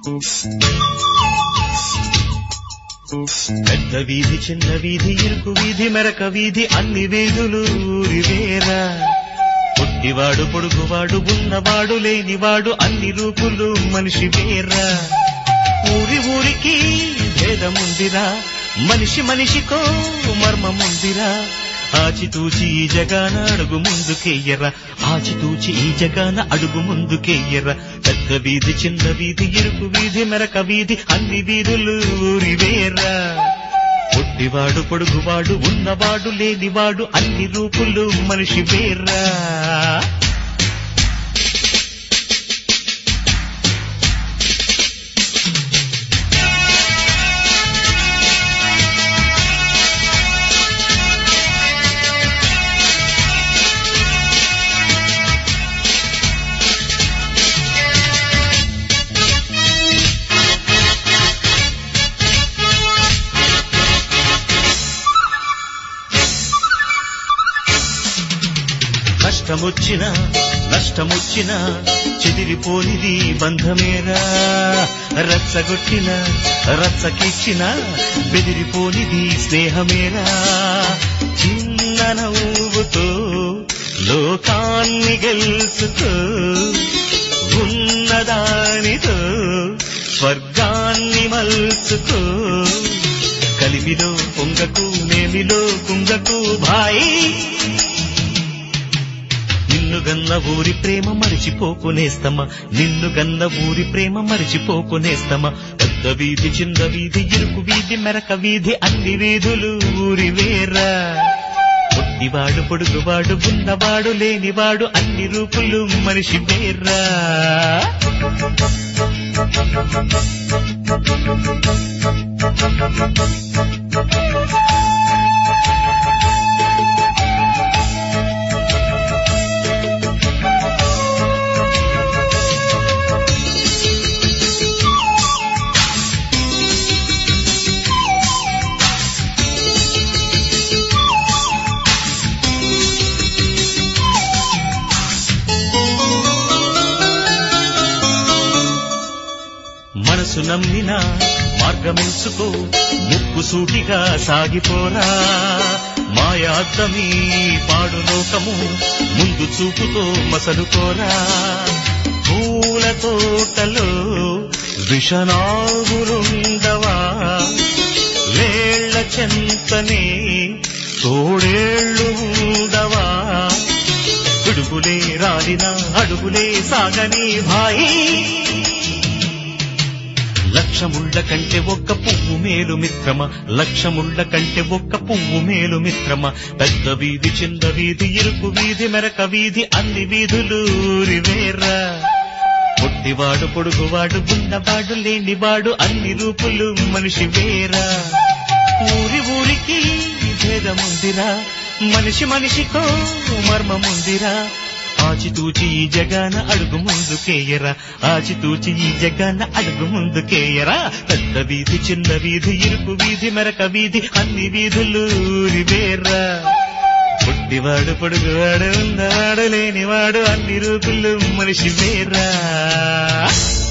పెద్ద వీధి చిన్న వీధి ఇరుకు వీధి మెరక వీధి అన్ని వీధులు ఊరివేరా పుట్టివాడు పొడుగువాడు ఉన్నవాడు లేనివాడు అన్ని రూపులు మనిషి వేరా ఊరి ఊరికి భేదముందిరా మనిషి మనిషికో మర్మముందిరా ఆచితూచి ఈ జగాన అడుగు ముందుకెయ్యరా ఆచితూచి ఈ జగాన అడుగు ముందుకెయ్యరా పెద్ద వీధి చిన్న వీధి ఇరుకు వీధి మెరక వీధి అన్ని వీధులు ఊరివేరా పుట్టివాడు పొడుగువాడు ఉన్నవాడు లేనివాడు అన్ని రూపులు మనిషి వేరా కష్టమొచ్చిన నష్టమొచ్చిన చెదిరిపోనిది బంధమేరా రచ్చగొట్టిన రచ్చకిచ్చిన బెదిరిపోనిది స్నేహమేరా చిన్న నవ్వుతో లోకాన్ని గెలుచుకో ఉన్నదానితో స్వర్గాన్ని మల్చుకో కలిమిలో పొంగకు నేమిలో కుంగకు భాయి నిన్ను గన్న ఊరి ప్రేమ మరిచిపోకునేస్తమా నిన్ను గన్న ఊరి ప్రేమ మరిచిపోకునేస్తమా పెద్ద వీధి చిన్న వీధి ఇరుకు వీధి మెరక వీధి అన్ని వీధులు ఊరి వేరా పుట్టివాడు పొడుగువాడు ఉన్నవాడు లేనివాడు అన్ని రూపులు మనిషి వేరా మనసు నమ్మిన మార్గమెంచుకో ముక్కు సూటిగా సాగిపోరా మాయాద్దమీ పాడు లోకము ముందు చూపుతో మసలుకోరా పూల తోటలో విషనాగులుండవా వేళ్ల చెంతనే తోడేళ్ళు ఉండవా పిడుగులే రాలిన అడుగులే సాగని భాయి లక్షముళ్ళ కంటే ఒక్క పువ్వు మేలు మిత్రమ లక్షముళ్ళ కంటే ఒక్క పువ్వు మేలు మిత్రమ పెద్ద వీధి చిన్న వీధి ఇరుకు వీధి మెరక వీధి అన్ని వీధులు ఊరివేరా పుట్టివాడు పొడుగువాడు ఉన్నవాడు లేనివాడు అన్ని రూపులు మనిషి వేరా ఊరి ఊరికి భేదముందిరా మనిషి మనిషికో మర్మముందిరా ఆచితూచి ఈ జగాన అడుగు ముందుకేయరా ఆచితూచి ఈ జగాన అడుగు ముందుకేయరా పెద్ద వీధి చిన్న వీధి ఇరుకు వీధి మెరక వీధి అన్ని వీధులు ఊరివేరా పుట్టివాడు పొడుగువాడు ఉన్నవాడు లేనివాడు అన్ని రూపులు మనిషి వేరా